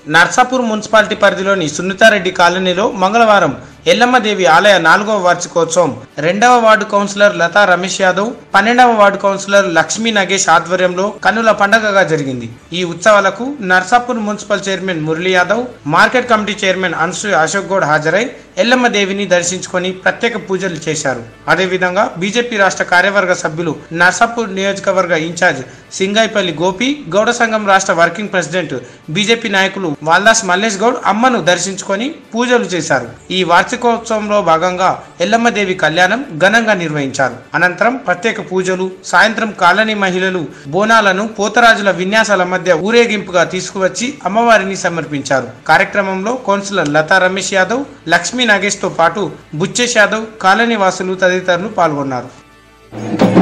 Narsapur municipality పరిధిలోని సునీతారెడ్డి కాలనీలో మంగళవారం ఎల్లమ్మదేవి ఆలయ నాలుగవ వార్షికోత్సవం రెండవ వార్డు కౌన్సిలర్ లతా రమేష్ యాదవ్ పన్నెండవ వార్డు కౌన్సిలర్ లక్ష్మీ నగేష్ ఆధ్వర్యంలో కన్నుల పండగగా జరిగింది ఈ ఉత్సవాలకు Narsapur municipal chairman Murali Yadav market committee chairman Ansu Ashok Goud హాజరై ఎల్లమ్మ దేవిని దర్శించుకొని ప్రత్యేక పూజలు చేశారు అదేవిధంగా బీజేపీ రాష్ట్ర కార్యవర్గ సభ్యులు నర్సాపూర్ నియోజకవర్గ ఇన్ఛార్జ్ సింగాయిపల్లి గోపి గౌడ సంఘం రాష్ట్ర వర్కింగ్ ప్రెసిడెంట్ బీజేపీ నాయకులు వాల్దాస్ మల్లేష్ గౌడ్ అమ్మను దర్శించుకొని పూజలు చేశారు ఈ వార్షికోత్సవంలో భాగంగా ఎల్లమ్మదేవి కళ్యాణం ఘనంగా నిర్వహించారు అనంతరం ప్రత్యేక పూజలు సాయంత్రం కాలనీ మహిళలు బోనాలను పోతరాజుల విన్యాసాల మధ్య ఊరేగింపుగా తీసుకువచ్చి అమ్మవారిని సమర్పించారు కార్యక్రమంలో కౌన్సిలర్ లతా రమేష్ యాదవ్ లక్ష్మీ నాగేష్ తో పాటు బుచ్చేష్ యాదవ్ కాలనీ వాసులు తదితరులు పాల్గొన్నారు